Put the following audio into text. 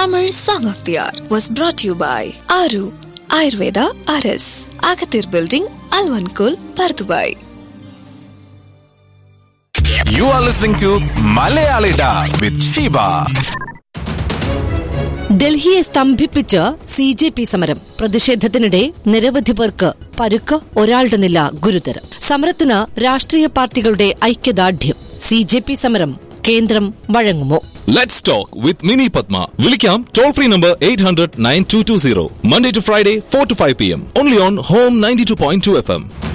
Tamil Song of the Hour was brought to you by Aru Ayurveda RS, Agathir Building, Alvankul, Pardubai. You are listening to Malayalida with Sheba. ഡൽഹിയെ സ്തംഭിപ്പിച്ച് C J P സമരം പ്രതിഷേധത്തിനിടെ നിരവധി പേർക്ക് പരുക്ക് ഒരാളുടെ നില ഗുരുതരം സമരത്തിന് രാഷ്ട്രീയ പാർട്ടികളുടെ ഐക്യദാർഢ്യം സി ജെ പി സമരം കേന്ദ്രം വഴങ്ങുമോ Let's talk with Mini Padma. Vilikam toll free number 800 9220. Monday to Friday, 4 to 5 p.m. Only on Home 92.2 FM.